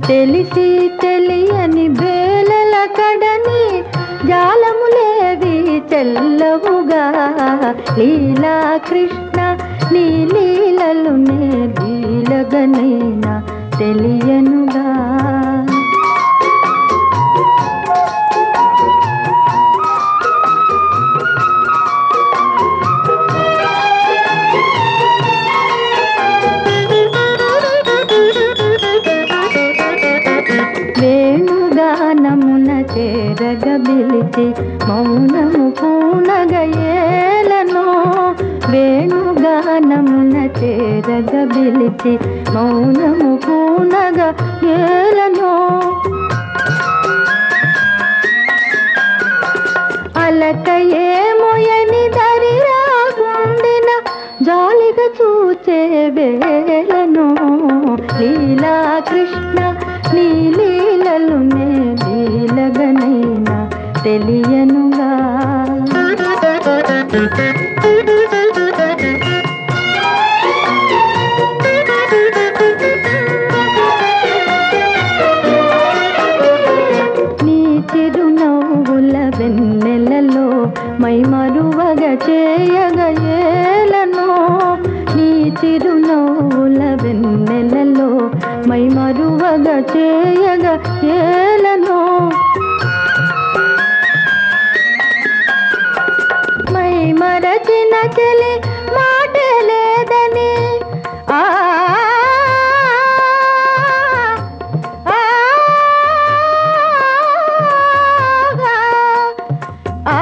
తెలిసి తెలియని బేలల కడని జాలములేవి చెల్లవుగా లీలా కృష్ణ నీ లీలలు నే లీలగనైనా తెలియనుగా వేణుగానమున చేరగ బిలిచి మౌనము పూనగయేలను వేణుగానమున చేరగ బిలిచి మౌనము పూనగ ఏలను అలకయే మొయని దరిరాగుండిన జాలిగా చూచే వేలను లీలా కృష్ణ నీ లీలలు నే లీలగనైనా తెలియనుగా నీ చిరునవ్వుల వెన్నెలలో మై మరువగ చేయగ ఏలను నీ చిరునవ్వుల వెన్నెలలో మై మరువగ చేయగ ఏలను మై మరచిన చెలి మాట లేదని ఆ ఆ, ఆ,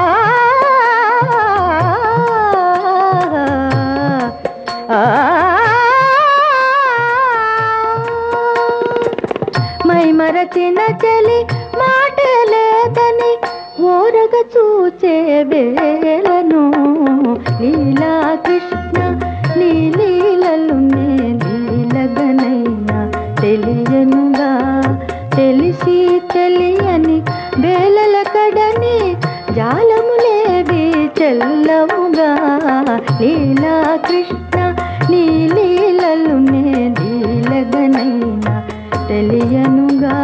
మై మరచిన చలి మాట లేదని ఓరగ చూచే వేలను లీలా కృష్ణ నీ లీలలు నే లీలగనైనా తెలియనుగా తెలిసి తెలియని వేలల కడని జాలములేవి చెల్లవుగా లీలా కృష్ణ నీ లీలలు నే లీలగనైనా తెలియనుగా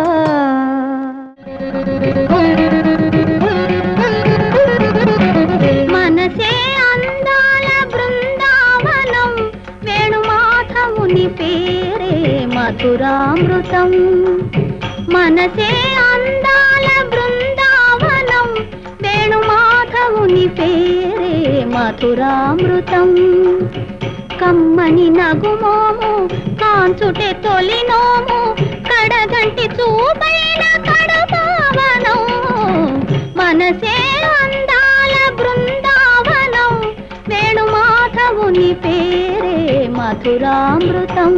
మనసే అందాల బృందావనం వేణుమాధవుని పేరే మధురామృతం మనసే అందాల బృందావనం వేణుమాధవుని పేరే మధురామృతం కమ్మని నగుమోము కాంచుటే తొలినోము కడగంటి చూపైన కడపావనం మనసే అందాల బృందావనం వేణుమాధవుని పేరే మధురామృతం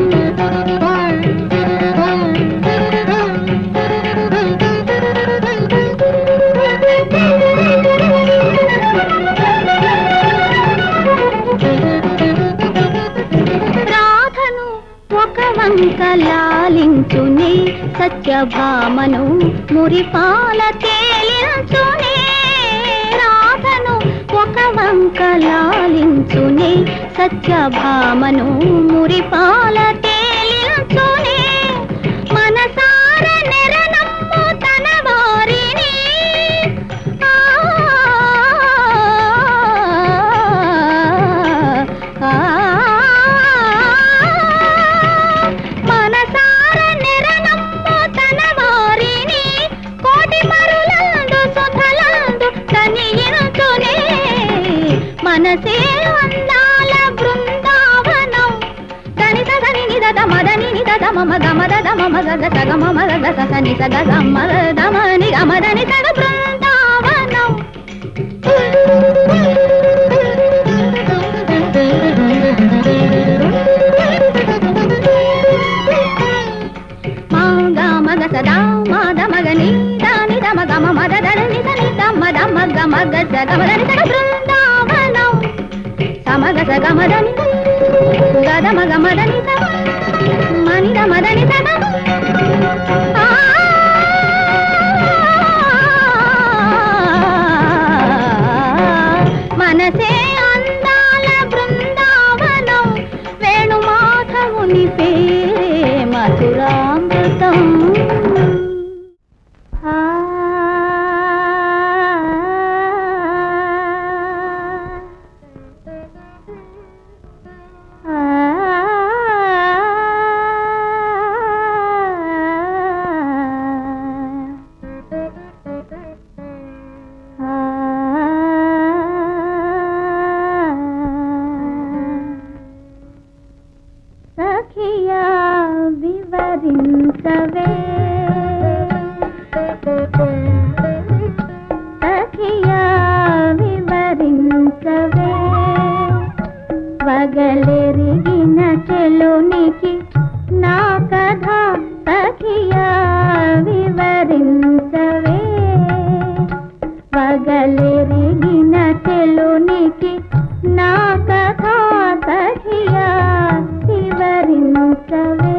రాధను ఒక వంక లాలించునే సత్యభామను మురిపాల తేలించునే రాధను ఒక వంక లాలించునే సత్యభామను మురిపాల తేలించునే మనసార నెరనమ్ము తన వారిని ఆ, ఆ, మనసార నెరనమ్ము తన వారిని కోటి మరులందు సుధలందు కనియించునే మనసే అందాల బృందావనం దని సదని నిద మదని నిద మమ గమ దద మమ గగ సగ మమ గగ సస ని సగ సమ్మ దమ ని గమ దని సగ బృందావనం మా గ మగ సదా మా ద మగ ని ద ని ద మగ మమ ద ద ని ద ని ద మ ద మ గ మ గ స గ మ ద ని సగ బృందావనం సమగ సగ మ ద ని గ ద మ గ మ ద ని స మ ని ద మ ద ని సగ ఆ మనసే అందాల బృందావనం వేణుమాధవుని పేరే మధురామృతం వివరించవే సఖియా వివరించవే వగలెరిగిన చెలునికి నా కథ సఖియా వివరించవే వగలెరిగిన చెలునికి నా కథ సఖియా వివరించవే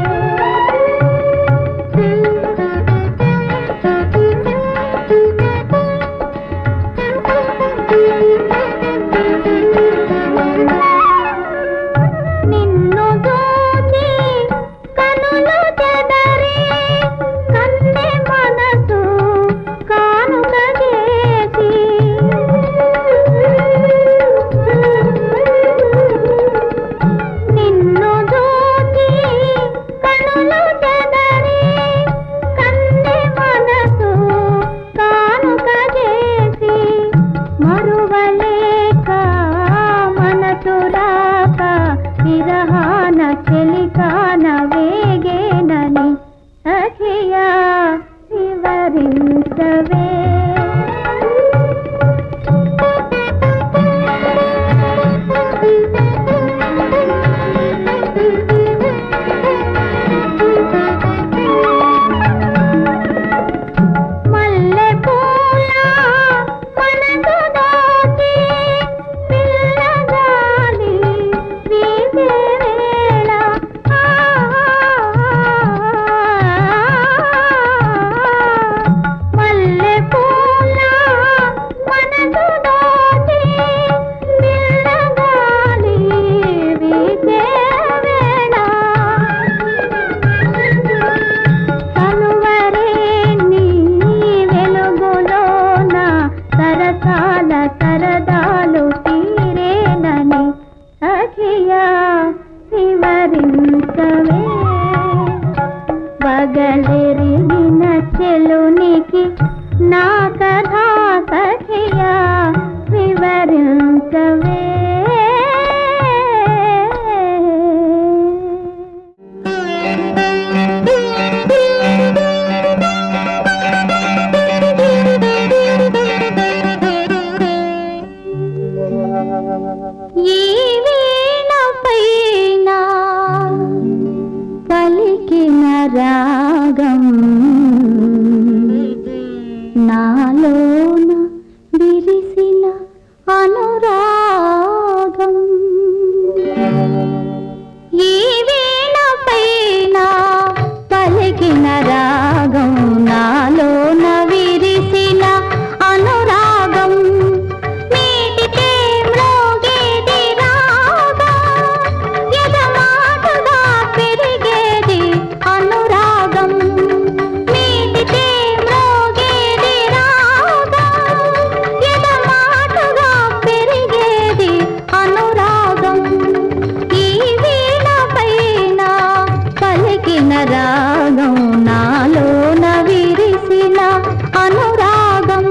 నిన్ను చూచి కనులు చెదరి కన్నె మనసు కానుక చేసి నిన్ను చూచి కనులు చెదరి కన్నె మనసు కానుక చేసి మరువలేక మనసు రాక విరహాన చెలికాన వేగేనని సఖియా వివరించవే మల్లె పూల మనసు దాచి పిల్లగాలి వీసే వేళ ఆ, మల్లె పూల మనసు దాచి పిల్లగాలి వీసే వేళ కనువరే నీ వెలుగులోన సరసాల సరదాలు తీరేనని సఖియా వివరించవే బగలెరిగిన చెలునికి నా కథ సఖియా వివరించవే ఈ వీణ పైన పలికిన రాగం నాలోన విరిసిన అనురాగం ఈ వీణ పైన పలికిన రాగం నాలోన విరిసిన అనురాగం మీటికే మ్రోగేది రాగం ఎదమాటుగా పెరిగేది అనురాగం మీటికే మ్రోగేది రాగం ఎదమాటుగా పెరిగేది అనురాగం ఈ వీణ పైన పలికిన రాగం నాలోన విరిసిన అనురాగం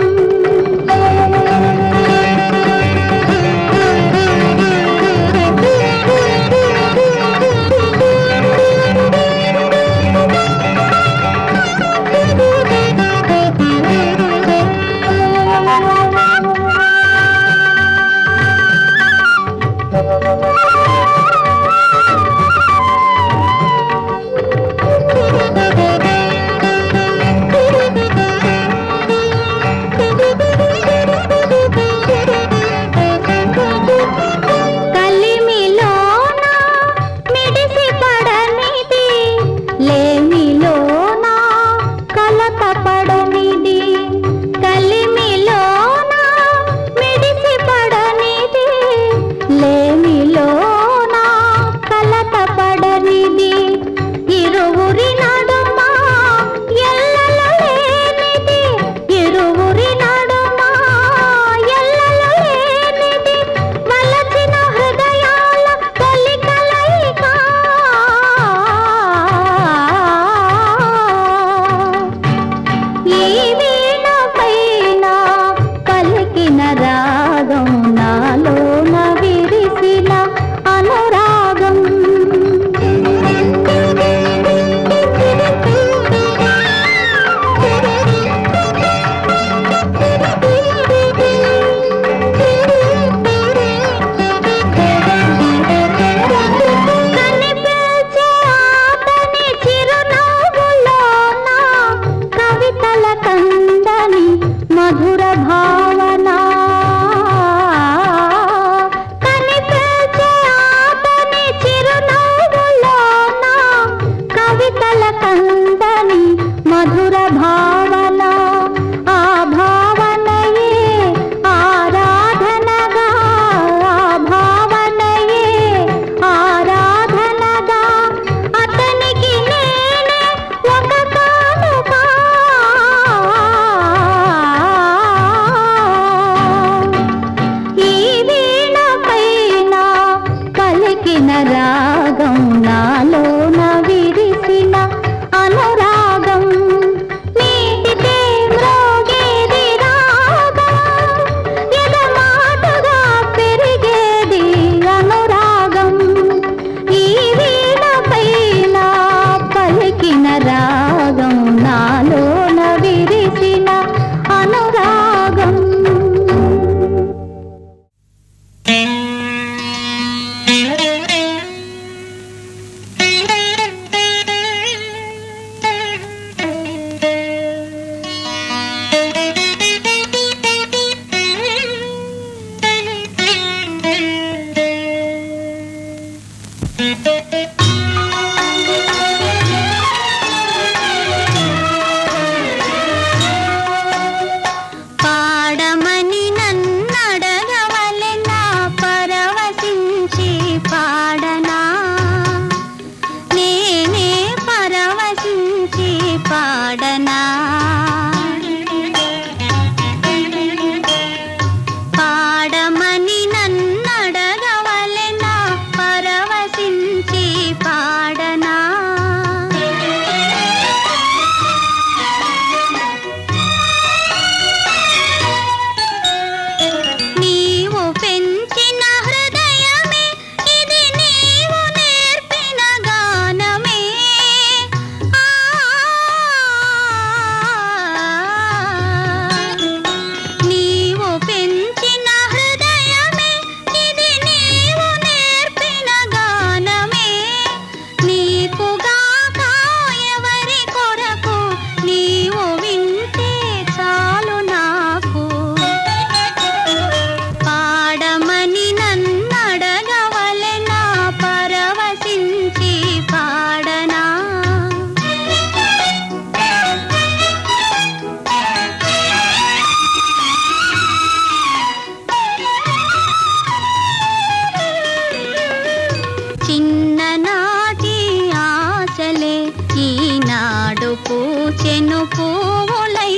పూచెను పూవులై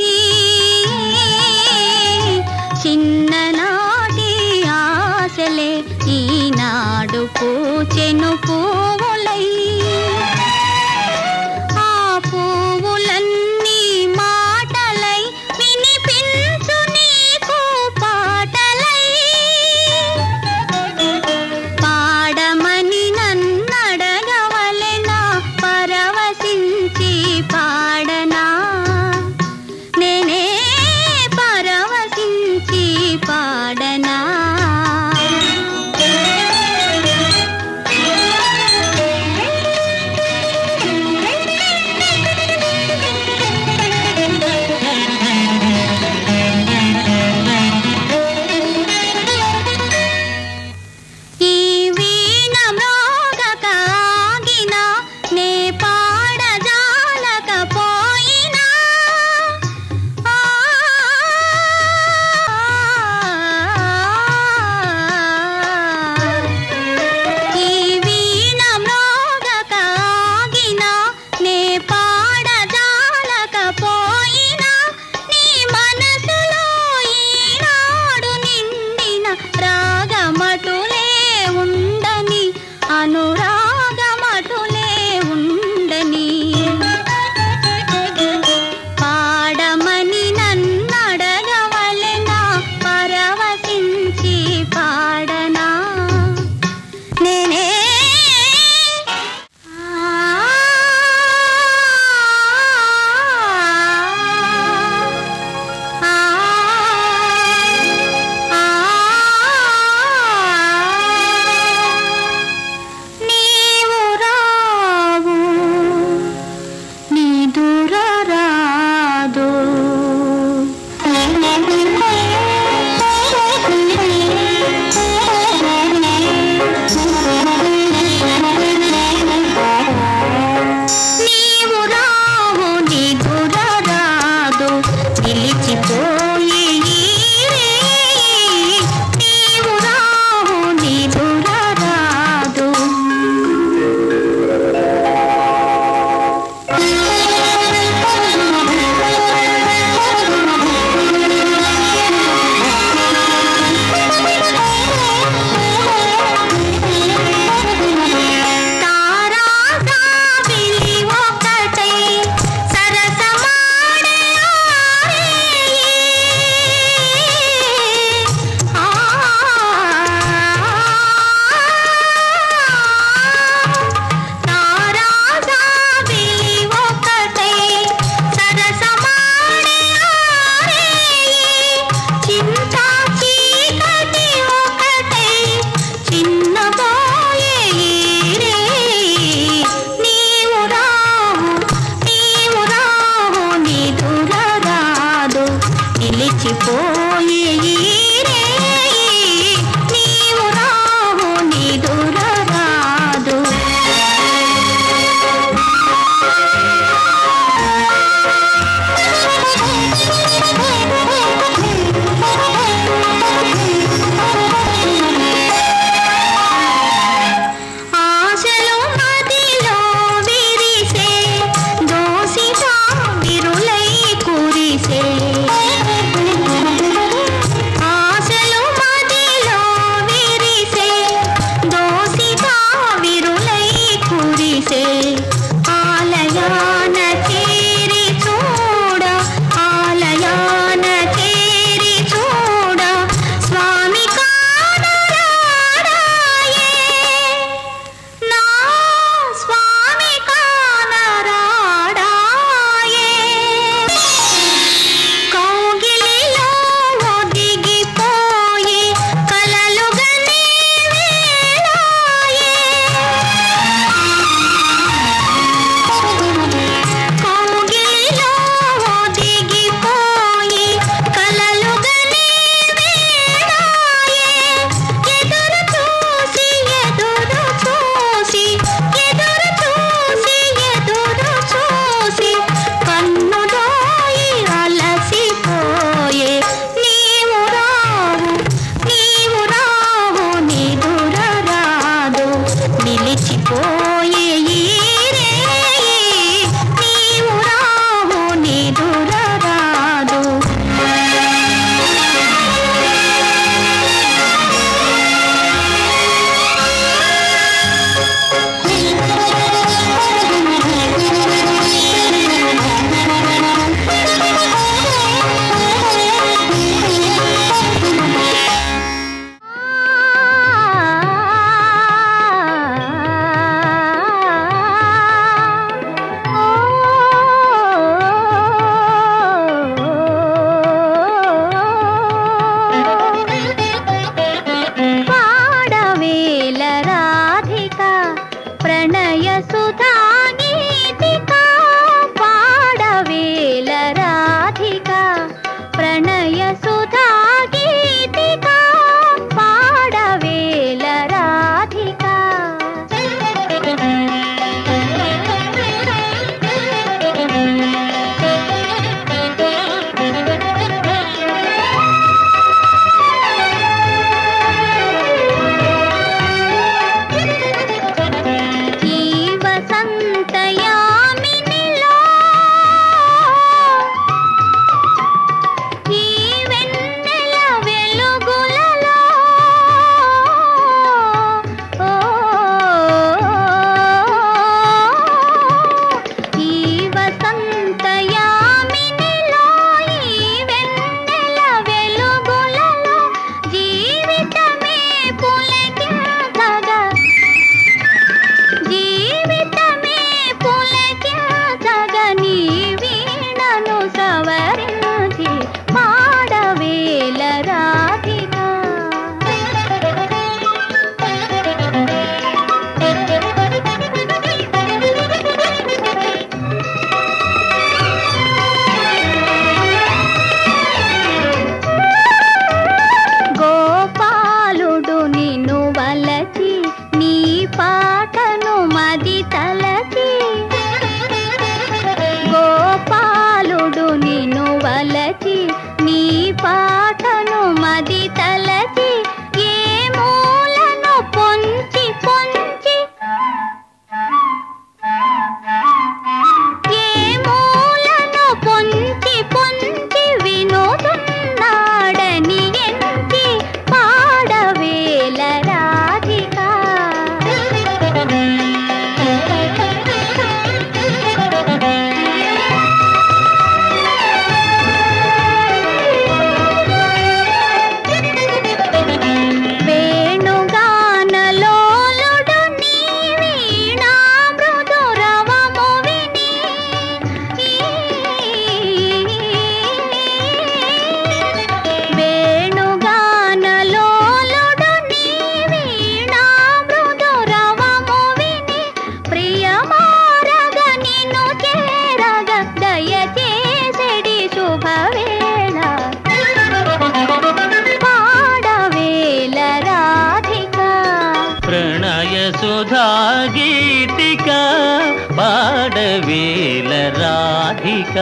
చిన్ననాటి ఆశలే ఈనాడు పూచెను పూవులై ఆ పువ్వులన్నీ మాటలై వినిపించు నీకు పాటలై పాడమని నన్నడగవలెనా పరవశించి పాడనా వేల రాధిక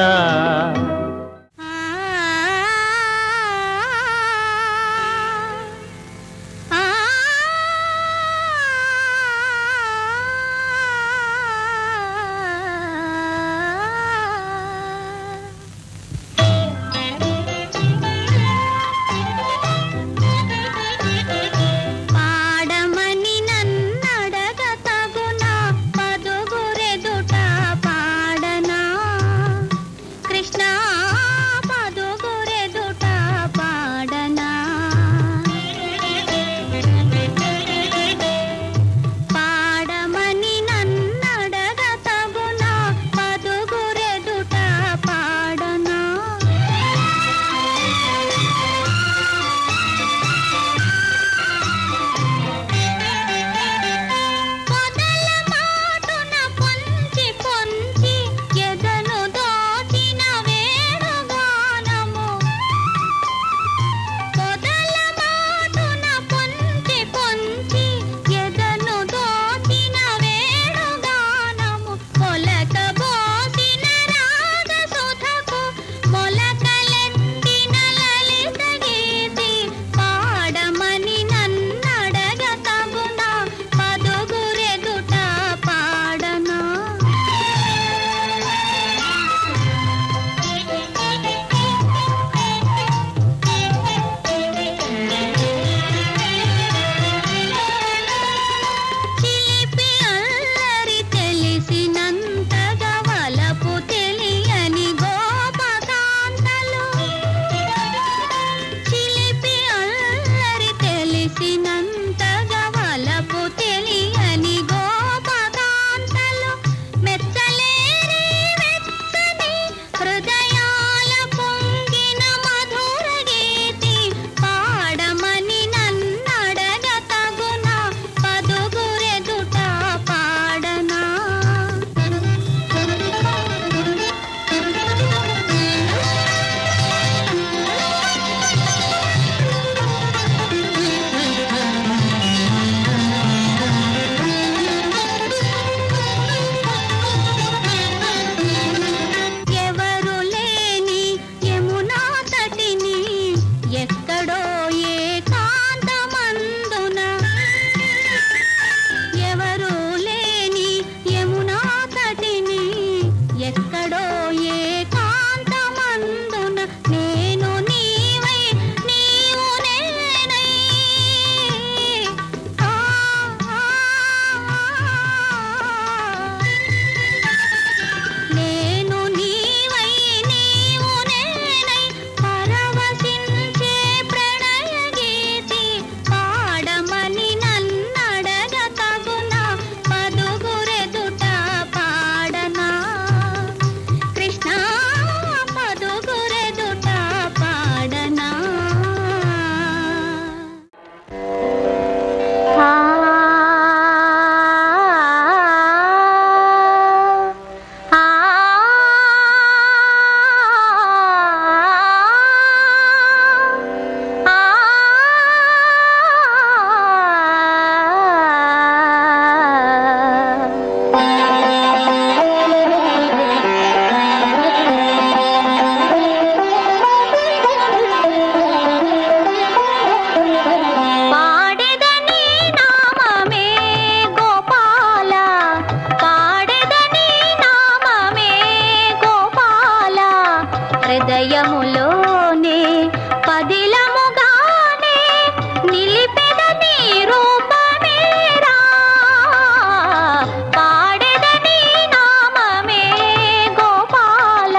పాడమని నన్నడగ తగునా పదుగురెదుట పాడనా కృష్ణ పదుగురెదుట పాడనా పాడమని నన్నడగ తగునా పదుగురెదుట పాడనా పొదల మాటున పొంచి పొంచి ఎదను దోచిన వేణుగానము పొదల మాటున పొంచి పొంచి ఎదను దోచిన వేణుగానము పొలక బోసిన రాగ సుధకు మొలకలెత్తిన లలిత గీతి పాడమని నన్నడగ తగునా పదుగురెదుట పాడనా చిలిపి అల్లరి తెలిసినంతగా వలపు తెలియని గోపకాంతలు చిలిపి అల్లరి తెలిసినంతగా వలపు తెలియని గోపకాంతలు మెచ్చలేని వెచ్చని హృదయాల పొంగిన మధుర గీతి పాడమని నన్నడగ తగునా పదుగురెదుట పాడనా ఎవరు లేని యమునా తటిని ఎక్కడో ఏకాంతమందున ఎవరు లేని యమునా తటిని ఎక్కడో ఏకాంతమందున నేను నీవై నీవు నేనై ఆ, ఆ, ఆ. నేను నీవై నీవు నేనై పరవశించే ప్రణయ గీతి పాడమని నన్నడగ తగునా పదుగురెదుట పాడనా కృష్ణ పదుగురెదుట పాడనా పాడెదని నామమే గోపాల పాడెదని నామమే గోపాల హృదయములోనే పదిలముగానే నిలిపెదని రూపమేరా పాడెదని నామమే గోపాల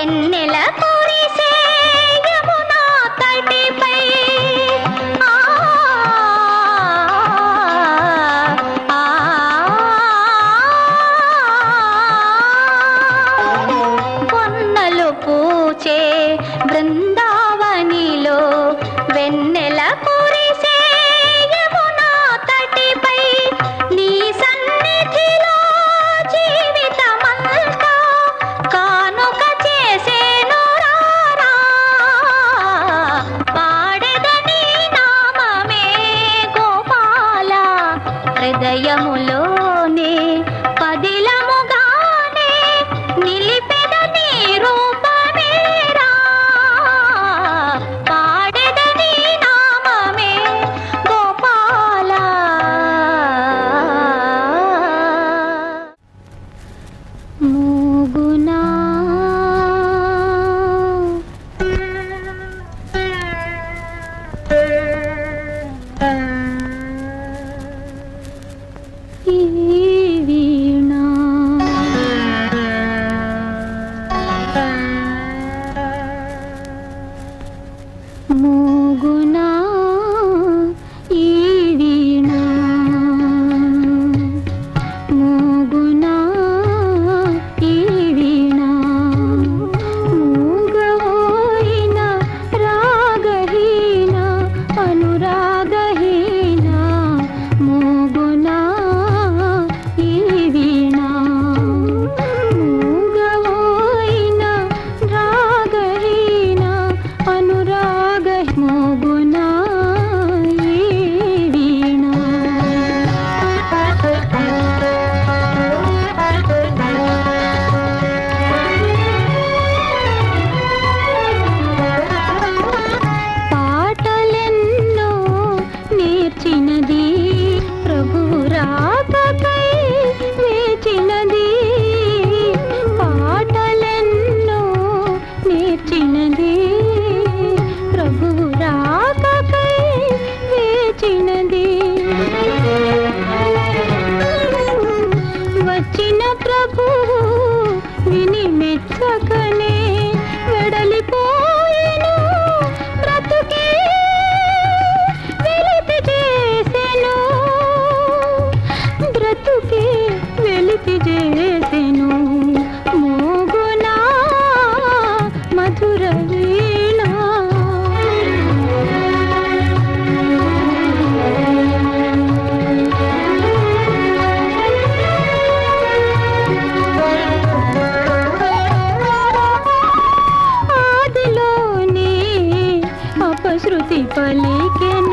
వెన్నెల కురిసే యమునా తటిపై ఆ, ఆ, కొన్నలు పూచే బృందావనిలో వెన్నెల కురిసే యమునా తటిపై నీ సన్నిధిలో జీవితమంతా కానుక చేసేను రారా పాడెదని నామమే గోపాల హృదయములోనే పదిలముగానే నిలిపెద నీ రూపమేరా పాడెదని నామమే గోపాల మూగునా ఈ వీణా మూగునా ఈ వీణా మూగునా ఈ వీణా మూగవోయిన రాగహీన అనురాగహీన మూగునా ఈ వీణా మూగవోయిన రాగహీన అనురాగ మూగునా ఈ వీణా పాటలెన్నో నేర్చినది ప్రభు రాకకై వేచినది పాటలెన్నో నేర్చినది ప్రభు రాకకై వేచినది వచ్చిన ప్రభు విని మెచ్చకనే వెడలిపోయెను బ్రతుకే వెలితి చేసెను బ్రతుకే వెలితి చేసెను మోగునా మధుర వీణా ఆదిలోనే అపశృతి పలికెను